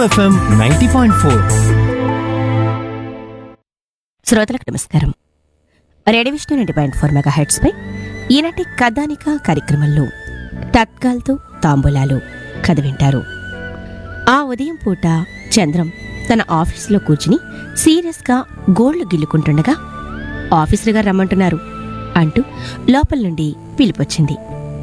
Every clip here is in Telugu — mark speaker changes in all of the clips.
Speaker 1: ఎఫ్ఎం నైంటీ పాయింట్ ఫోర్
Speaker 2: శ్రోతలకు నమస్కారం radio Vishnu ninety point four mega hertz పై ఈనాటి కథానిక కార్యక్రమంలో తత్కాల్తో తాంబూలాలు కథ వింటారు ఆ ఉదయం పూట చంద్రం తన ఆఫీసులో కూర్చుని సీరియస్గా గోళ్లు గిల్లుకుంటుండగా ఆఫీసర్ గారు రమ్మంటున్నారు అంటూ లోపల నుండి పిలుపొచ్చింది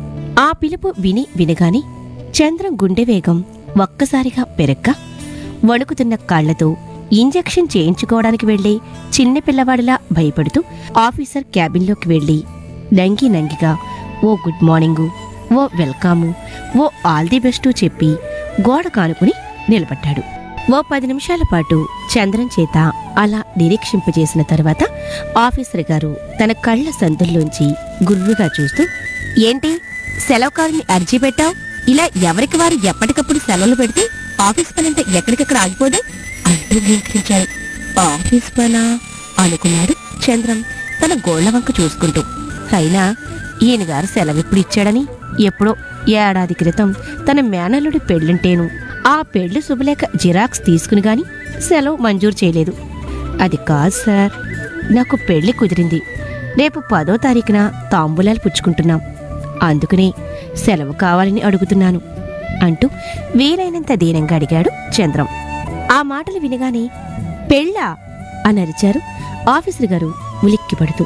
Speaker 2: ఆ పిలుపు విని వినగాని చంద్రం గుండె వేగం ఒక్కసారిగా పెరక్క వణుకుతున్న కాళ్లతో ఇంజెక్షన్ చేయించుకోవడానికి వెళ్లే చిన్న పిల్లవాడిలా భయపడుతూ ఆఫీసర్ క్యాబిన్లోకి వెళ్లి నంగి నంగిగా ఓ గుడ్ మార్నింగు ఓ వెల్కాము ఓ ఆల్ ది బెస్టు చెప్పి గోడ కానుకుని నిలబడ్డాడు ఓ పది నిమిషాల పాటు చంద్రం చేత అలా నిరీక్షింపజేసిన తర్వాత ఆఫీసర్ గారు తన కళ్ళ సందుల్లోంచి గుర్రుగా చూస్తూ ఏంటి సెలవు కారుని అర్జీ పెట్టావు ఇలా ఎవరికి వారు ఎప్పటికప్పుడు సెలవులు పెడితే ఆఫీస్ పనంతా ఎక్కడికక్కడ ఆగిపోదే అంటూ వెంకరించాడు ఆఫీస్ పనా అనుకున్నాడు చంద్రం తన గోళ్ల వంక చూసుకుంటూ అయినా ఈయన గారు సెలవు ఎప్పుడు ఇచ్చాడని ఎప్పుడో ఏడాది క్రితం తన మేనల్లుడి పెళ్ళుంటేను ఆ పెళ్లి శుభలేఖ జిరాక్స్ తీసుకుని గాని సెలవు మంజూరు చేయలేదు అది కాదు సార్ నాకు పెళ్లి కుదిరింది రేపు పదో తారీఖున తాంబూలాలు పుచ్చుకుంటున్నాం అందుకనే సెలవు కావాలని అడుగుతున్నాను అంటూ వీలైనంత దీనంగా అడిగాడు చంద్రం ఆ మాటలు వినగానే పెళ్ళా అని అరిచారు ఆఫీసర్ గారు ఉలిక్కిపడుతూ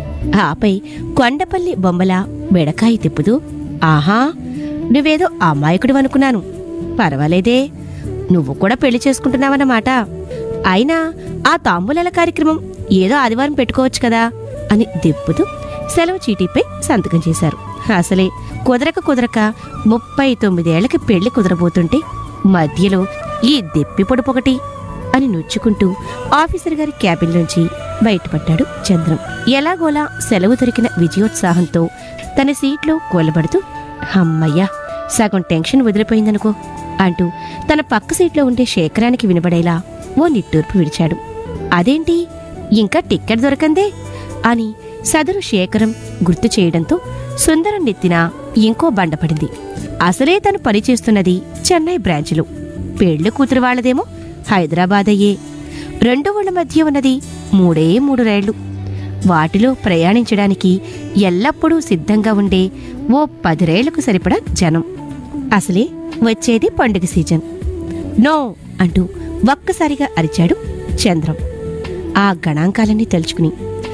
Speaker 2: ఆపై కొండపల్లి బొమ్మల బెడకాయి తిప్పుతూ ఆహా నువ్వేదో అమాయకుడు అనుకున్నాను పర్వాలేదే నువ్వు కూడా పెళ్లి చేసుకుంటున్నావన్నమాట అయినా ఆ తాంబూలాల కార్యక్రమం ఏదో ఆదివారం పెట్టుకోవచ్చు కదా అని దిప్పుతూ సెలవు చీటీపై సంతకం చేశారు అసలే కుదరక కుదరక ముప్పై తొమ్మిదేళ్లకి పెళ్లి కుదరబోతుంటే మధ్యలో ఈ దెప్పి పొడుపొకటి అని నుచ్చుకుంటూ ఆఫీసర్ గారి క్యాబిన్ నుంచి బయటపడ్డాడు చంద్రం ఎలాగోలా సెలవు దొరికిన విజయోత్సాహంతో తన సీట్లో కూలబడుతూ అమ్మయ్యా సగం టెన్షన్ వదిలిపోయిందనుకో అంటూ తన పక్క సీట్లో ఉండే శేఖరానికి వినబడేలా ఓ నిట్టూర్పు విడిచాడు అదేంటి ఇంకా టిక్కెట్ దొరకందే అని సదరు శేఖరం గుర్తు చేయడంతో సుందరం నెత్తిన ఇంకో బండ పడింది అసలే తను పనిచేస్తున్నది చెన్నై బ్రాంచ్లో పెళ్లి కూతురు వాళ్ళదేమో హైదరాబాద్ అయ్యే రెండు ఊళ్ళ మధ్య ఉన్నది మూడే మూడు రైళ్లు వాటిలో ప్రయాణించడానికి ఎల్లప్పుడూ సిద్ధంగా ఉండే ఓ పది రైళ్లకు సరిపడా జనం అసలే వచ్చేది పండుగ సీజన్ నో అంటూ ఒక్కసారిగా అరిచాడు చంద్రం ఆ గణాంకాలన్నీ తలుచుకుని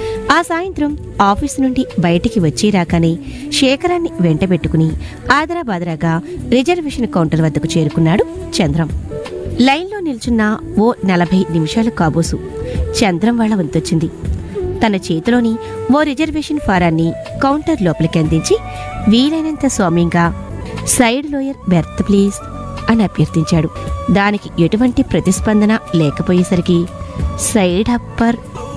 Speaker 2: ఆ సాయంత్రం ఆఫీసు నుండి బయటికి వచ్చి రాగానే శేఖరాన్ని వెంటబెట్టుకుని ఆదరాబాదరాగా రిజర్వేషన్ కౌంటర్ వద్దకు చేరుకున్నాడు చంద్రం లైన్లో నిల్చున్న ఓ నలభై నిమిషాలు కాబోసు చంద్రం వాళ్ళ వంతొచ్చింది తన చేతిలోని ఓ రిజర్వేషన్ ఫారాన్ని కౌంటర్ లోపలికి అందించి వీలైనంత సౌమ్యంగా సైడ్ లోయర్ బెర్త్ ప్లీజ్ అని అభ్యర్థించాడు దానికి ఎటువంటి ప్రతిస్పందన లేకపోయేసరికి సైడ్ అప్పర్